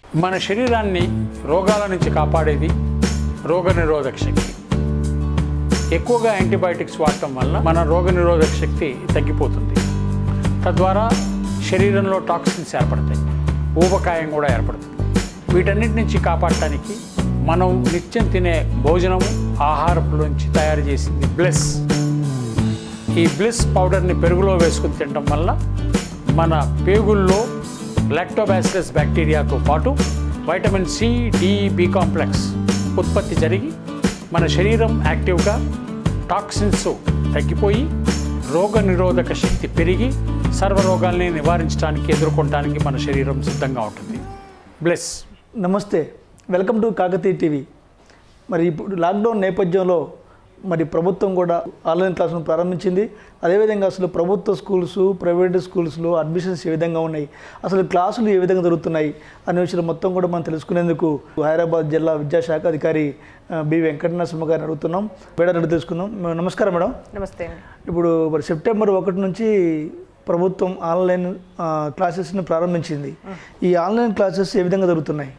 మన శరీరాన్ని రోగాల నుంచి కాపాడేది రోగనిరోధక శక్తి ఎక్కువగా యాంటీబయాటిక్స్ వాడటం వల్ల మన రోగనిరోధక శక్తి తగ్గిపోతుంది తద్వారా శరీరంలో టాక్సిన్స్ ఏర్పడతాయి ఊబకాయం కూడా ఏర్పడుతుంది వీటన్నిటి నుంచి కాపాడటానికి మనం నిత్యం తినే భోజనము ఆహారపులోంచి తయారు చేసింది బ్లెస్ ఈ బ్లిస్ పౌడర్ని పెరుగులో వేసుకుని తినడం వల్ల మన పేగుల్లో లాక్టోబాసిలస్ బ్యాక్టీరియాతో పాటు vitamin C D B complex ఉత్పత్తి జరిగి మన శరీరం యాక్టివ్గా టాక్సిన్స్ తగ్గిపోయి రోగ నిరోధక శక్తి పెరిగి సర్వరోగాల్ని నివారించడానికి ఎదుర్కొనడానికి మన శరీరం సిద్ధంగా ఉంటుంది బ్లెస్ నమస్తే వెల్కమ్ టు కాకతీయ టీవీ మరి ఇప్పుడు లాక్డౌన్ నేపథ్యంలో మరి ప్రభుత్వం కూడా ఆన్లైన్ క్లాసులను ప్రారంభించింది అదేవిధంగా అసలు ప్రభుత్వ స్కూల్స్ ప్రైవేట్ స్కూల్స్లో అడ్మిషన్స్ ఏ విధంగా ఉన్నాయి అసలు క్లాసులు ఏ విధంగా జరుగుతున్నాయి అనే విషయాలు మొత్తం కూడా మనం తెలుసుకునేందుకు హైదరాబాద్ జిల్లా విద్యాశాఖ అధికారి ఆ, బి వెంకటనరసింహ గారిని అడుగుతున్నాం మేడం అడిగి తెలుసుకుందాం మ- నమస్కారం మేడం నమస్తే అండి ఇప్పుడు మరి సెప్టెంబర్ ఒకటి నుంచి ప్రభుత్వం ఆన్లైన్ ఆ, క్లాసెస్ని ప్రారంభించింది ఈ ఆన్లైన్ క్లాసెస్ ఏ విధంగా జరుగుతున్నాయి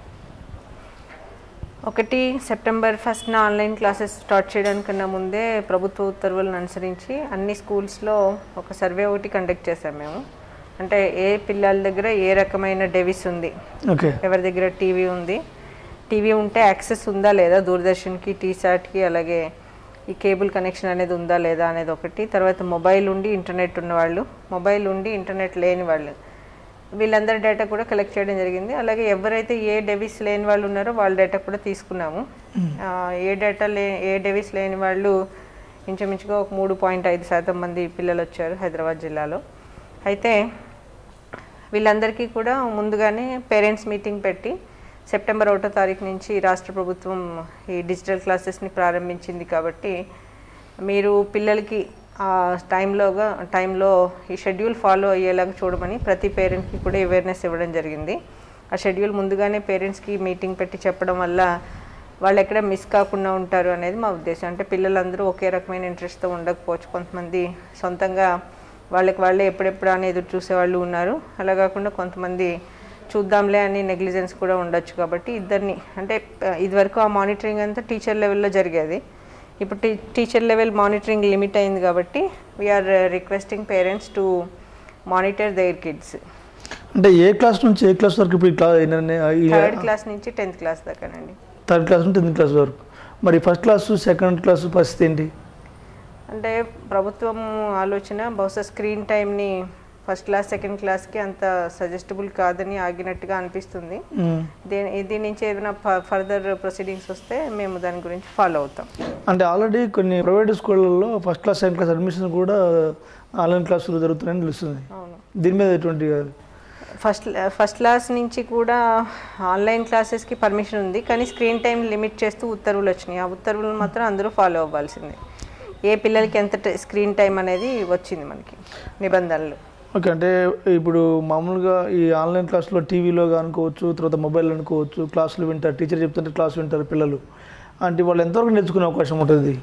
ఒకటి సెప్టెంబర్ ఫస్ట్న ఆన్లైన్ క్లాసెస్ స్టార్ట్ చేయడానికన్నా ముందే ప్రభుత్వ ఉత్తర్వులను అనుసరించి అన్ని స్కూల్స్లో ఒక సర్వే ఒకటి కండక్ట్ చేశాం మేము అంటే ఏ పిల్లల దగ్గర ఏ రకమైన డెవిస్ ఉంది ఓకే ఎవరి దగ్గర టీవీ ఉంది టీవీ ఉంటే యాక్సెస్ ఉందా లేదా దూరదర్శన్కి టీసాట్కి అలాగే ఈ కేబుల్ కనెక్షన్ అనేది ఉందా లేదా అనేది ఒకటి తర్వాత మొబైల్ ఉండి ఇంటర్నెట్ ఉన్నవాళ్ళు మొబైల్ ఉండి ఇంటర్నెట్ లేని వాళ్ళు వీళ్ళందరి డేటా కూడా కలెక్ట్ చేయడం జరిగింది అలాగే ఎవరైతే ఏ డెవిస్ లేని వాళ్ళు ఉన్నారో వాళ్ళ డేటా కూడా తీసుకున్నాము ఆ, ఏ డేటా లే ఏ డెవిస్ లేని వాళ్ళు ఇంచుమించుగా ఒక మూడు పాయింట్ ఐదు శాతం మంది పిల్లలు వచ్చారు హైదరాబాద్ జిల్లాలో అయితే వీళ్ళందరికీ కూడా ముందుగానే పేరెంట్స్ మీటింగ్ పెట్టి సెప్టెంబర్ ఒకటో తారీఖు నుంచి రాష్ట్ర ప్రభుత్వం ఈ డిజిటల్ క్లాసెస్ని ప్రారంభించింది కాబట్టి మీరు పిల్లలకి ఆ టైంలోగా టైంలో ఈ షెడ్యూల్ ఫాలో అయ్యేలాగా చూడమని ప్రతి పేరెంట్కి కూడా అవేర్నెస్ ఇవ్వడం జరిగింది ఆ షెడ్యూల్ ముందుగానే పేరెంట్స్కి మీటింగ్ పెట్టి చెప్పడం వల్ల వాళ్ళు ఎక్కడ మిస్ కాకుండా ఉంటారు అనేది మా ఉద్దేశం అంటే పిల్లలందరూ ఒకే రకమైన ఇంట్రెస్ట్తో ఉండకపోవచ్చు కొంతమంది సొంతంగా వాళ్ళకి వాళ్ళే ఎప్పుడెప్పుడు అని ఎదురు చూసేవాళ్ళు ఉన్నారు అలా కాకుండా కొంతమంది చూద్దాంలే అని నెగ్లిజెన్స్ కూడా ఉండొచ్చు కాబట్టి ఇద్దరిని అంటే ఆ, ఇదివరకు ఆ మానిటరింగ్ అంతా టీచర్ లెవెల్లో జరిగేది ఇప్పుడు టీ టీచర్ లెవెల్ మానిటరింగ్ లిమిట్ అయింది కాబట్టి we're requesting parents to monitor their kids అంటే ఏ క్లాస్ నుంచి ఏ క్లాస్ వరకు ఇప్పుడు ఈ క్లా- ఈ థర్డ్ క్లాస్ నుంచి టెన్త్ క్లాస్ దాకానండి థర్డ్ క్లాస్ నుంచి టెన్త్ క్లాస్ వరకు మరి ఫస్ట్ క్లాస్ సెకండ్ క్లాస్ పరిస్థితి ఏంటి అంటే ప్రభుత్వం ఆలోచన బహుశా స్క్రీన్ టైంని ఫస్ట్ క్లాస్ సెకండ్ క్లాస్కి అంత సజెస్టబుల్ కాదని ఆగినట్టుగా అనిపిస్తుంది మ్మ్. దీని దీని నుంచి ఏదైనా ఫర్దర్ ప్రొసీడింగ్స్ వస్తే మేము దాని గురించి ఫాలో అవుతాం అంటే ఆల్రెడీ కొన్ని ప్రైవేట్ స్కూళ్ళల్లో first class second class admission కూడా ఆన్లైన్ క్లాసులు జరుగుతున్నాయని తెలుస్తుంది అవును దీని మీద ఎటువంటి ఫస్ట్ ఫస్ట్ క్లాస్ నుంచి కూడా ఆన్లైన్ క్లాసెస్కి పర్మిషన్ ఉంది కానీ స్క్రీన్ టైం లిమిట్ చేస్తూ ఉత్తర్వులు వచ్చినాయి ఆ ఉత్తర్వులను మాత్రం అందరూ ఫాలో అవ్వాల్సిందే ఏ పిల్లలకి ఎంత స్క్రీన్ టైం అనేది వచ్చింది మనకి నిబంధనలు ఓకే అంటే ఇప్పుడు మామూలుగా ఈ ఆన్లైన్ క్లాస్లో టీవీలో అనుకోవచ్చు తర్వాత మొబైల్ అనుకోవచ్చు క్లాసులు వింటారు టీచర్ చెప్తుంటే క్లాస్ వింటారు పిల్లలు అంటే వాళ్ళు ఎంతవరకు నేర్చుకునే అవకాశం ఉంటుంది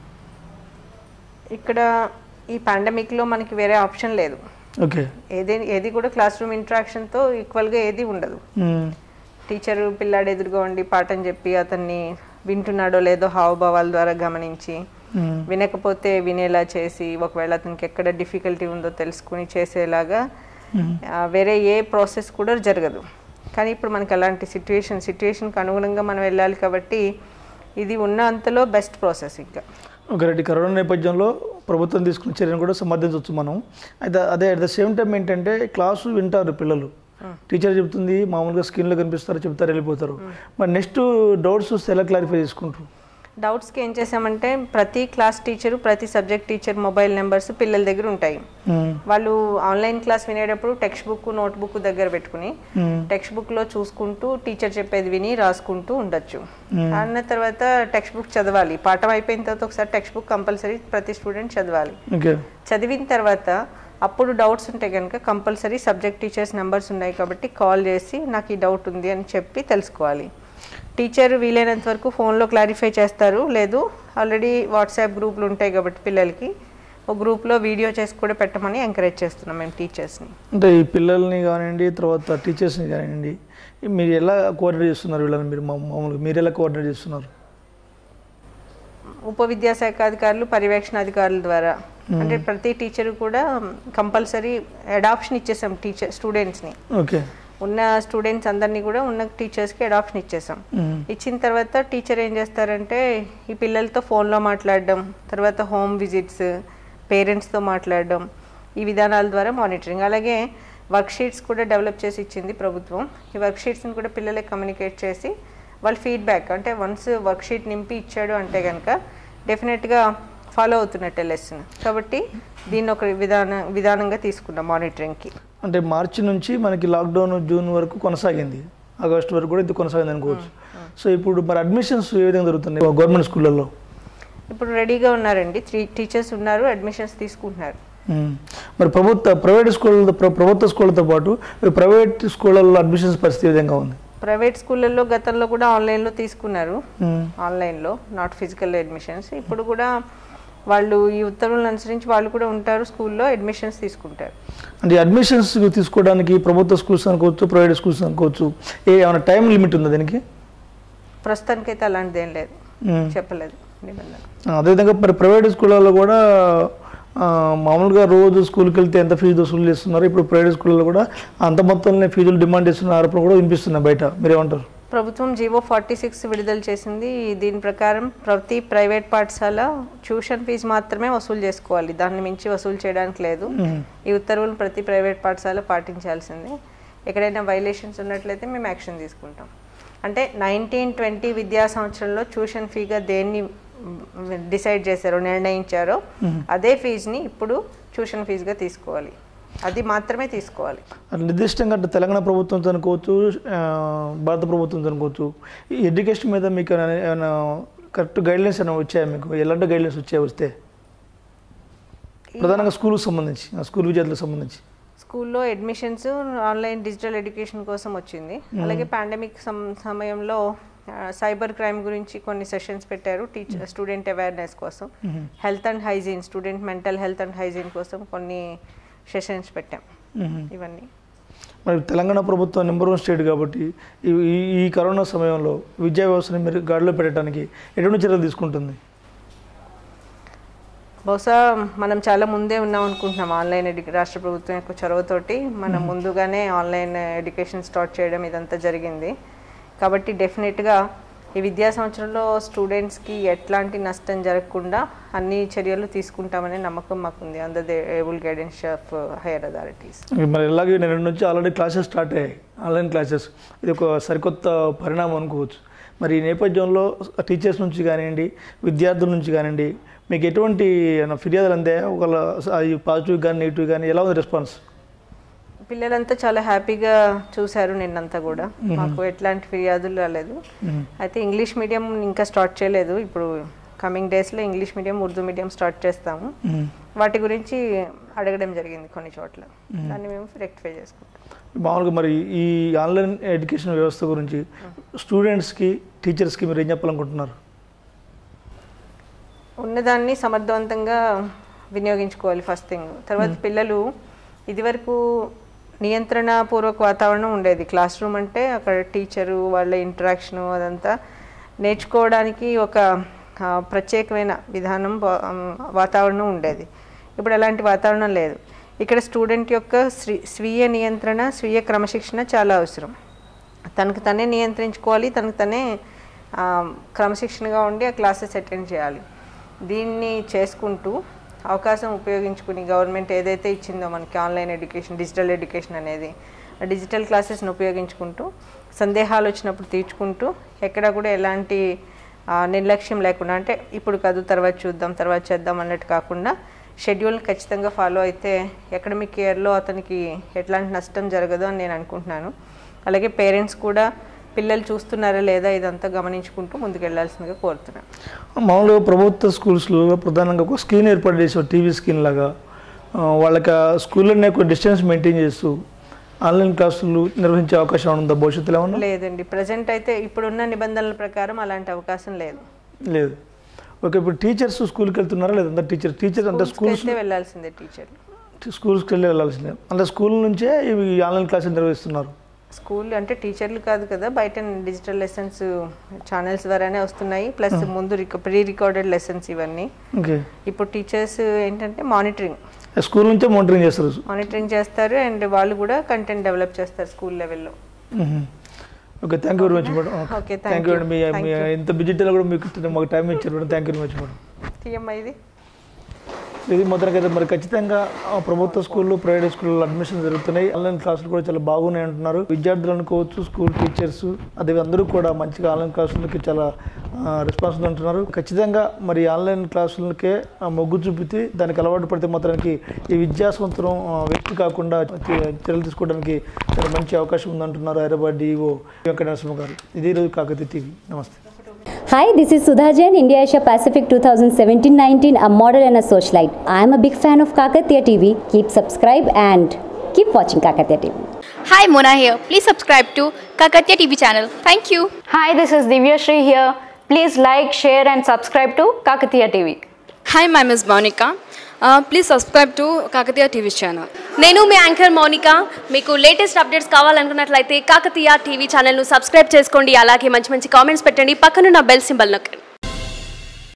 ఇక్కడ ఈ పాండమిక్లో మనకి వేరే ఆప్షన్ లేదు ఓకే ఏది ఏది కూడా క్లాస్ రూమ్ ఇంట్రాక్షన్తో ఈక్వల్గా ఏది ఉండదు మ్మ్. టీచరు పిల్లాడు ఎదురుగా ఉండి పాఠం చెప్పి అతన్ని వింటున్నాడో లేదో హావభావాల ద్వారా గమనించి మ్మ్. వినకపోతే వినేలా చేసి ఒకవేళ అతనికి ఎక్కడ డిఫికల్టీ ఉందో తెలుసుకుని చేసేలాగా మ్మ్. ఆ, వేరే ఏ ప్రాసెస్ కూడా జరగదు కానీ ఇప్పుడు మనకి అలాంటి సిట్యుయేషన్ సిట్యుయేషన్కి అనుగుణంగా మనం వెళ్ళాలి కాబట్టి ఇది ఉన్న అంతలో బెస్ట్ ప్రాసెస్ ఇంకా ఒక రెడ్డి కరోనా నేపథ్యంలో ప్రభుత్వం తీసుకున్న చర్యను కూడా సమర్థించవచ్చు మనం అయితే అదే అట్ ద సేమ్ టైం ఏంటంటే క్లాసు వింటారు పిల్లలు టీచర్ చెప్తుంది మామూలుగా స్క్రీన్లో కనిపిస్తారు చెప్తారు వెళ్ళిపోతారు మరి నెక్స్ట్ డౌట్స్ వస్తే ఎలా క్లారిఫై చేసుకుంటారు డౌట్స్కి ఏం చేసామంటే ప్రతి క్లాస్ టీచరు ప్రతి సబ్జెక్ట్ టీచర్ మొబైల్ నెంబర్స్ పిల్లల దగ్గర ఉంటాయి మ్మ్. వాళ్ళు ఆన్లైన్ క్లాస్ వినేటప్పుడు టెక్స్ట్ బుక్ నోట్ బుక్ దగ్గర పెట్టుకుని మ్మ్. టెక్స్ట్ బుక్లో చూసుకుంటూ టీచర్ చెప్పేది విని రాసుకుంటూ ఉండొచ్చు అన్న తర్వాత టెక్స్ట్ బుక్ చదవాలి పాఠం అయిపోయిన తర్వాత ఒకసారి టెక్స్ట్ బుక్ కంపల్సరీ ప్రతి స్టూడెంట్ చదవాలి ఓకే చదివిన తర్వాత అప్పుడు డౌట్స్ ఉంటే కనుక కంపల్సరీ సబ్జెక్ట్ టీచర్స్ నెంబర్స్ ఉన్నాయి కాబట్టి కాల్ చేసి నాకు ఈ డౌట్ ఉంది అని చెప్పి తెలుసుకోవాలి టీచర్ వీలైనంత వరకు ఫోన్లో క్లారిఫై చేస్తారు లేదు ఆల్రెడీ వాట్సాప్ గ్రూపులు ఉంటాయి కాబట్టి పిల్లలకి ఒక గ్రూప్లో వీడియో చేసి కూడా పెట్టమని ఎంకరేజ్ చేస్తున్నాం మేము టీచర్స్ని అంటే ఈ పిల్లల్ని కానివ్వండి తర్వాత టీచర్స్ని కానివ్వండి మీరు ఎలా కోఆర్డినేట్ చేస్తున్నారు వీళ్ళని మీరు మా- మామూలుగా మీరు ఎలా కోఆర్డినేట్ చేస్తున్నారు ఉప విద్యాశాఖ అధికారులు పర్యవేక్షణ అధికారుల ద్వారా అంటే ప్రతి టీచర్ కూడా కంపల్సరీ అడాప్షన్ ఇచ్చేసాం టీచర్ స్టూడెంట్స్ని ఓకే ఉన్న స్టూడెంట్స్ అందరినీ కూడా ఉన్న టీచర్స్కి అడాప్షన్ ఇచ్చేసాం ఇచ్చిన తర్వాత టీచర్ ఏం చేస్తారంటే ఈ పిల్లలతో ఫోన్లో మాట్లాడడం తర్వాత హోమ్ విజిట్స్ పేరెంట్స్తో మాట్లాడడం ఈ విధానాల ద్వారా మానిటరింగ్ అలాగే వర్క్ షీట్స్ కూడా డెవలప్ చేసి ఇచ్చింది ప్రభుత్వం ఈ వర్క్ షీట్స్ని కూడా పిల్లలకి కమ్యూనికేట్ చేసి వాళ్ళ ఫీడ్బ్యాక్ అంటే వన్స్ వర్క్ షీట్ నింపి ఇచ్చాడు అంటే కనుక డెఫినెట్గా ఫాలో అవుతున్నట్టే లెసన్ కాబట్టి దీన్ని ఒక విధాన విధానంగా తీసుకున్నాం మానిటరింగ్కి అంటే మార్చి నుంచి మనకి లాక్డౌన్ జూన్ వరకు కొనసాగింది ఆగస్టు వరకు కూడా ఇది కొనసాగింది అనుకోవచ్చు సో ఇప్పుడు మరి అడ్మిషన్స్ ఏ విధంగా జరుగుతున్నాయి గవర్నమెంట్ స్కూళ్ళల్లో ఇప్పుడు రెడీగా ఉన్నారండి త్రీ టీచర్స్ ఉన్నారు అడ్మిషన్స్ తీసుకుంటున్నారు మ్మ్. మరి ప్రభుత్వ ప్రైవేట్ స్కూళ్ళతో ప్ర- ప్రభుత్వ స్కూళ్ళతో పాటు ప్రైవేట్ స్కూళ్ళల్లో అడ్మిషన్స్ పరిస్థితి ఏ విధంగా ఉంది ప్రైవేట్ స్కూళ్ళల్లో గతంలో కూడా ఆన్లైన్లో తీసుకున్నారు మ్మ్. ఆన్లైన్లో నాట్ ఫిజికల్ అడ్మిషన్స్ ఇప్పుడు కూడా వాళ్ళు ఈ ఉత్తర్వులను అనుసరించి వాళ్ళు కూడా ఉంటారు స్కూల్లో అడ్మిషన్స్ తీసుకుంటారు అంటే అడ్మిషన్స్ తీసుకోవడానికి ప్రభుత్వ స్కూల్స్ అనుకోవచ్చు ప్రైవేట్ స్కూల్స్ అనుకోవచ్చు ఏ ఏమైనా టైం లిమిట్ ఉందా దీనికి ప్రస్తుతానికైతే అలాంటిది ఏం లేదు మ్మ్. చెప్పలేదు నిబంధన అదేవిధంగా మరి ప్రైవేట్ స్కూళ్ళల్లో కూడా ఆ, మామూలుగా రోజు స్కూల్కి వెళ్తే ఎంత ఫీజు వసూలు చేస్తున్నారు ఇప్పుడు ప్రైవేట్ స్కూళ్ళలో కూడా అంత మొత్తంలో ఫీజులు డిమాండ్ చేస్తున్న ఆరోపణలు కూడా వినిపిస్తున్నాయి బయట మీరేమంటారు ప్రభుత్వం జీవో ఫార్టీ సిక్స్ విడుదల చేసింది దీని ప్రకారం ప్రతి ప్రైవేట్ పాఠశాల ట్యూషన్ ఫీజు మాత్రమే వసూలు చేసుకోవాలి దాన్ని మించి వసూలు చేయడానికి లేదు ఈ ఉత్తర్వులు ప్రతి ప్రైవేట్ పాఠశాల పాటించాల్సిందే ఎక్కడైనా వైలేషన్స్ ఉన్నట్లయితే మేము యాక్షన్ తీసుకుంటాం అంటే నైన్టీన్ ట్వంటీ విద్యా సంవత్సరంలో ట్యూషన్ ఫీగా దేన్ని డిసైడ్ చేశారో నిర్ణయించారో అదే ఫీజుని ఇప్పుడు ట్యూషన్ ఫీజుగా తీసుకోవాలి అది మాత్రమే తీసుకోవాలి అట్లా నిర్దిష్టంగా అంటే తెలంగాణ ప్రభుత్వంతో అనుకోవచ్చు ఆ, భారత ప్రభుత్వంతో అనుకోవచ్చు ఈ ఎడ్యుకేషన్ మీద మీకు ఏమైనా ఏమైనా కరెక్ట్ గైడ్లైన్స్ ఏమైనా వచ్చాయా మీకు ఎలాంటి గైడ్లైన్స్ వచ్చాయి వస్తే ప్రధానంగా స్కూల్కి సంబంధించి ఆ స్కూల్ విద్యార్థులకు సంబంధించి స్కూల్లో అడ్మిషన్స్ ఆన్లైన్ డిజిటల్ ఎడ్యుకేషన్ కోసం వచ్చింది అలాగే పాండమిక్ సమయంలో సైబర్ క్రైమ్ గురించి కొన్ని సెషన్స్ పెట్టారు టీచర్ స్టూడెంట్ అవేర్నెస్ కోసం health and hygiene student mental health and hygiene కోసం కొన్ని సెషన్స్ పెట్టాం మ్మ్. ఇవన్నీ మరి తెలంగాణ ప్రభుత్వం నెంబర్ వన్ స్టేట్ కాబట్టి ఈ ఈ- ఈ కరోనా సమయంలో విద్యా వ్యవస్థని మీరు గాడిలో పెట్టడానికి ఎటువంటి చర్యలు తీసుకుంటుంది బహుశా మనం చాలా ముందే ఉన్నాం అనుకుంటున్నాం ఆన్లైన్ ఎడ్యు రాష్ట్ర ప్రభుత్వం యొక్క చొరవతోటి మనం ముందుగానే ఆన్లైన్ ఎడ్యుకేషన్ స్టార్ట్ చేయడం ఇదంతా జరిగింది కాబట్టి డెఫినెట్గా ఈ విద్యా సంవత్సరంలో స్టూడెంట్స్కి ఎట్లాంటి నష్టం జరగకుండా అన్ని చర్యలు తీసుకుంటామనే నమ్మకం మాకుంది under the able guidance of higher authorities మరి ఇలాగే నేను నుంచి ఆల్రెడీ క్లాసెస్ స్టార్ట్ అయ్యాయి ఆన్లైన్ క్లాసెస్ ఇది ఒక సరికొత్త పరిణామం అనుకోవచ్చు మరి ఈ నేపథ్యంలో టీచర్స్ నుంచి కానివ్వండి విద్యార్థుల నుంచి కానివ్వండి మీకు ఎటువంటి ఏమైనా ఫిర్యాదులు అందే ఒకవేళ అది పాజిటివ్ కానీ నెగిటివ్ కానీ ఎలా ఉంది రెస్పాన్స్ పిల్లలంతా చాలా హ్యాపీగా చూశారు నిన్నంతా కూడా మాకు ఎట్లాంటి ఫిర్యాదులు రాలేదు అయితే ఇంగ్లీష్ మీడియం ఇంకా స్టార్ట్ చేయలేదు ఇప్పుడు కమింగ్ డేస్లో English medium Urdu medium start చేస్తాము వాటి గురించి అడగడం జరిగింది కొన్ని చోట్ల దాన్ని మేము రెక్టిఫై చేసుకుంటాం మామూలుగా మరి ఈ ఆన్లైన్ ఎడ్యుకేషన్ వ్యవస్థ గురించి స్టూడెంట్స్కి టీచర్స్కి మీరు ఏం చెప్పాలనుకుంటున్నారు ఉన్నదాన్ని సమర్థవంతంగా వినియోగించుకోవాలి ఫస్ట్ థింగ్ తర్వాత పిల్లలు ఇదివరకు నియంత్రణ పూర్వక వాతావరణం ఉండేది క్లాస్ రూమ్ అంటే అక్కడ టీచరు వాళ్ళ ఇంటరాక్షన్ అదంతా నేర్చుకోవడానికి ఒక ఆ, ప్రత్యేకమైన విధానం వా- వాతావరణం ఉండేది ఇప్పుడు అలాంటి వాతావరణం లేదు ఇక్కడ స్టూడెంట్ యొక్క స్వీ స్వీయ నియంత్రణ స్వీయ క్రమశిక్షణ చాలా అవసరం తనకు తనే నియంత్రించుకోవాలి తనకు తనే ఆ, క్రమశిక్షణగా ఉండి ఆ క్లాసెస్ అటెండ్ చేయాలి దీన్ని చేసుకుంటూ అవకాశం ఉపయోగించుకుని గవర్నమెంట్ ఏదైతే ఇచ్చిందో మనకి ఆన్లైన్ ఎడ్యుకేషన్ డిజిటల్ ఎడ్యుకేషన్ అనేది ఆ డిజిటల్ క్లాసెస్ని ఉపయోగించుకుంటూ సందేహాలు వచ్చినప్పుడు తీర్చుకుంటూ ఎక్కడ కూడా ఎలాంటి ఆ, నిర్లక్ష్యం లేకుండా అంటే ఇప్పుడు కాదు తర్వాత చూద్దాం తర్వాత చేద్దాం అన్నట్టు కాకుండా షెడ్యూల్ ఖచ్చితంగా ఫాలో అయితే అకాడమిక్ ఇయర్లో అతనికి ఎట్లాంటి నష్టం జరగదు అని నేను అనుకుంటున్నాను అలాగే పేరెంట్స్ కూడా పిల్లలు చూస్తున్నారా లేదా ఇదంతా గమనించుకుంటూ ముందుకు వెళ్ళాల్సిందిగా కోరుతున్నాను మామూలుగా ప్రభుత్వ స్కూల్స్లో ప్రధానంగా ఒక స్క్రీన్ ఏర్పాటు చేసారు టీవీ స్క్రీన్ లాగా ఆ, వాళ్ళకి ఆ స్కూల్లోనే ఒక డిస్టెన్స్ మెయింటైన్ చేస్తూ ఆన్లైన్ క్లాసులు నిర్వహించే అవకాశం ఉందా భవిష్యత్తులో ఏమన్నా లేదండి ప్రజెంట్ అయితే ఇప్పుడున్న నిబంధనల ప్రకారం అలాంటి అవకాశం లేదు లేదు ఓకే ఇప్పుడు టీచర్స్ స్కూల్కి వెళ్తున్నారా లేదా టీచర్ టీచర్ అంటే స్కూల్స్ అయితే వెళ్ళాల్సిందే టీచర్లు స్కూల్స్కి వెళ్ళి వెళ్ళాల్సిందే అంటే స్కూల్ నుంచే ఇవి ఆన్లైన్ క్లాసులు నిర్వహిస్తున్నారు స్కూల్ అంటే టీచర్లు కాదు కదా బయట డిజిటల్ లెసన్స్ ఛానల్స్ ద్వారానే వస్తున్నాయి ప్లస్ ముందు ప్రీ రికార్డెడ్ లెసన్స్ ఇవన్నీ ఓకే ఇప్పుడు టీచర్స్ ఏంటంటే మానిటరింగ్ స్కూల్ నుంచే మానిటరింగ్ చేస్తారు మానిటరింగ్ చేస్తారు అండ్ వాళ్ళు కూడా కంటెంట్ డెవలప్ చేస్తారు స్కూల్ లెవెల్లో మ్మ్. Okay thank you very much madam Okay, thank thank you you. అండి మీ Thank మీ you. ఇంత బిజిటల్ కూడా మీకు మాకు టైం ఇచ్చారు madam thank you very much madam TMI ఇది ఇది మొదటిగా అయితే మరి ఖచ్చితంగా ఆ, ప్రభుత్వ స్కూళ్ళు ప్రైవేట్ స్కూల్లో అడ్మిషన్ జరుగుతున్నాయి ఆన్లైన్ క్లాసులు కూడా చాలా బాగున్నాయి అంటున్నారు విద్యార్థులు అనుకోవచ్చు స్కూల్ టీచర్స్ అదే అందరూ కూడా మంచిగా ఆన్లైన్ క్లాసులకి చాలా రెస్పాన్స్ అంటున్నారు ఖచ్చితంగా మరి ఆన్లైన్ క్లాసులకే ఆ, మొగ్గు చూపితే దానికి అలవాటు పడితే మాత్రానికి ఈ విద్యా సంవత్సరం వ్యక్తి కాకుండా చే- చర్యలు తీసుకోవడానికి చాలా మంచి అవకాశం ఉందంటున్నారు హైదరాబాద్ డిఓ వెంకట నరసింహ గారు ఇది ఈరోజు కాకతీయ టీవీ నమస్తే Hi, this is Sudha Jain, India Asia Pacific 2017-19, a model and a socialite. I am a big fan of Kakatiya TV. Keep subscribe and keep watching Kakatiya TV. Hi, Mona here. Please subscribe to Kakatya TV channel. Thank you. Hi, this is Divya Shri here. Please like, share, and subscribe to Kakatiya TV. Hi, my name is Monica. Uh, please subscribe to Kakatiya TV channel. నేను మీ anchor Mounika మీకు latest updates కావాలనుకున్నట్లయితే Kakatiya TV ఛానల్ను subscribe చేసుకోండి అలాగే మంచి మంచి comments పెట్టండి పక్కనున్న బెల్ సింబల్ నొక్కండి